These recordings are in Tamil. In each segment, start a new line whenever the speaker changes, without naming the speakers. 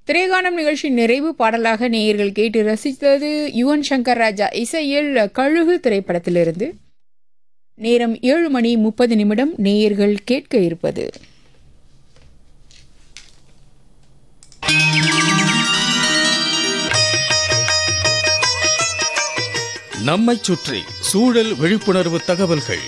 திரைகானம் நிகழ்ச்சி நிறைவு பாடலாக நேயர்கள் கேட்டு ரசித்தது யுவன் சங்கர் ராஜா இசையில் கழுகு திரைப்படத்திலிருந்து நேரம் ஏழு மணி முப்பது நிமிடம் நேயர்கள் கேட்க இருப்பது
நம்மைச் சுற்றி சூழல் விழிப்புணர்வு தகவல்கள்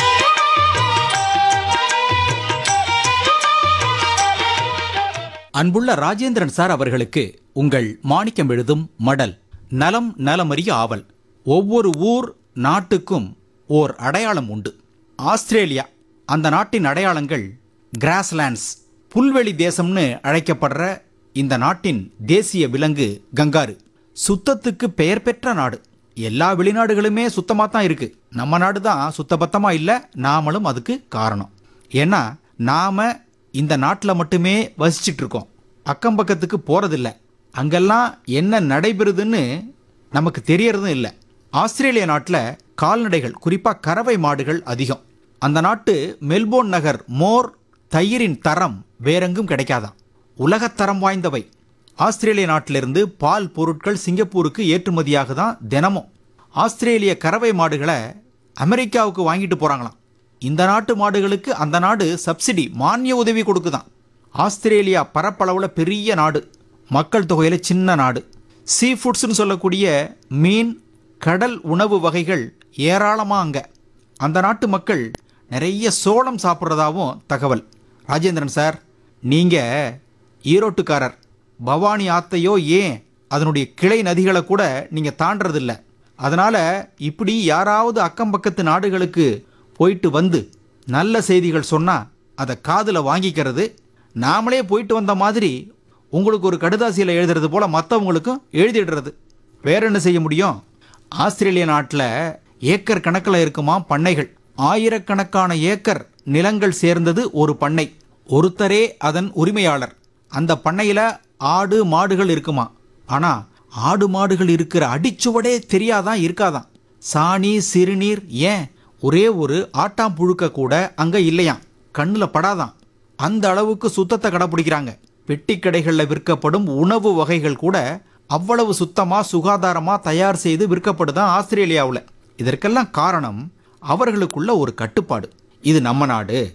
அன்புள்ள ராஜேந்திரன் சார் அவர்களுக்கு உங்கள் மாணிக்கம் எழுதும் மடல் நலம் நலமறிய ஆவல் ஒவ்வொரு ஊர் நாட்டுக்கும் ஓர் அடையாளம் உண்டு ஆஸ்திரேலியா அந்த நாட்டின் அடையாளங்கள் கிராஸ்லேண்ட்ஸ் புல்வெளி தேசம்னு அழைக்கப்படுற இந்த நாட்டின் தேசிய விலங்கு கங்காரு சுத்தத்துக்கு பெயர் பெற்ற நாடு எல்லா வெளிநாடுகளுமே சுத்தமாக தான் இருக்கு நம்ம நாடு தான் சுத்தபத்தமாக இல்லை நாமளும் அதுக்கு காரணம் ஏன்னா நாம இந்த நாட்டில் மட்டுமே வசிச்சிட்டு இருக்கோம் அக்கம் பக்கத்துக்கு போறதில்ல அங்கெல்லாம் என்ன நடைபெறுதுன்னு நமக்கு தெரியறதும் இல்லை ஆஸ்திரேலிய நாட்டில் கால்நடைகள் குறிப்பாக கறவை மாடுகள் அதிகம் அந்த நாட்டு மெல்போர்ன் நகர் மோர் தயிரின் தரம் வேறெங்கும் கிடைக்காதாம் உலகத்தரம் வாய்ந்தவை ஆஸ்திரேலிய நாட்டிலிருந்து பால் பொருட்கள் சிங்கப்பூருக்கு ஏற்றுமதியாக தான் தினமும் ஆஸ்திரேலிய கறவை மாடுகளை அமெரிக்காவுக்கு வாங்கிட்டு போறாங்களாம் இந்த நாட்டு மாடுகளுக்கு அந்த நாடு சப்சிடி மானிய உதவி கொடுக்குதாம் ஆஸ்திரேலியா பரப்பளவில் பெரிய நாடு மக்கள் தொகையில் சின்ன நாடு சீ ஃபுட்ஸ்னு சொல்லக்கூடிய மீன் கடல் உணவு வகைகள் ஏராளமாக அங்கே அந்த நாட்டு மக்கள் நிறைய சோளம் சாப்பிட்றதாவும் தகவல் ராஜேந்திரன் சார் நீங்கள் ஈரோட்டுக்காரர் பவானி ஆத்தையோ ஏன் அதனுடைய கிளை நதிகளை கூட நீங்கள் தாண்டறதில்ல அதனால் இப்படி யாராவது அக்கம் பக்கத்து நாடுகளுக்கு போயிட்டு வந்து நல்ல செய்திகள் சொன்னால் அதை காதில் வாங்கிக்கிறது நாமளே போயிட்டு வந்த மாதிரி உங்களுக்கு ஒரு கடுதாசியில் எழுதுறது போல் மற்றவங்களுக்கும் எழுதிடுறது வேற என்ன செய்ய முடியும் ஆஸ்திரேலிய நாட்டில் ஏக்கர் கணக்கில் இருக்குமா பண்ணைகள் ஆயிரக்கணக்கான ஏக்கர் நிலங்கள் சேர்ந்தது ஒரு பண்ணை ஒருத்தரே அதன் உரிமையாளர் அந்த பண்ணையில் ஆடு மாடுகள் இருக்குமா ஆனா ஆடு மாடுகள் இருக்கிற அடிச்சுவடே தெரியாதான் இருக்காதான் சாணி சிறுநீர் ஏன் ஒரே ஒரு ஆட்டாம்புழுக்க கூட அங்க இல்லையாம் கண்ணுல படாதான் அந்த அளவுக்கு சுத்தத்தை கடைப்பிடிக்கிறாங்க பெட்டி கடைகளில் விற்கப்படும் உணவு வகைகள் கூட அவ்வளவு சுத்தமா சுகாதாரமா தயார் செய்து விற்கப்படுதான் ஆஸ்திரேலியாவில் இதற்கெல்லாம் காரணம் அவர்களுக்குள்ள ஒரு கட்டுப்பாடு இது நம்ம நாடு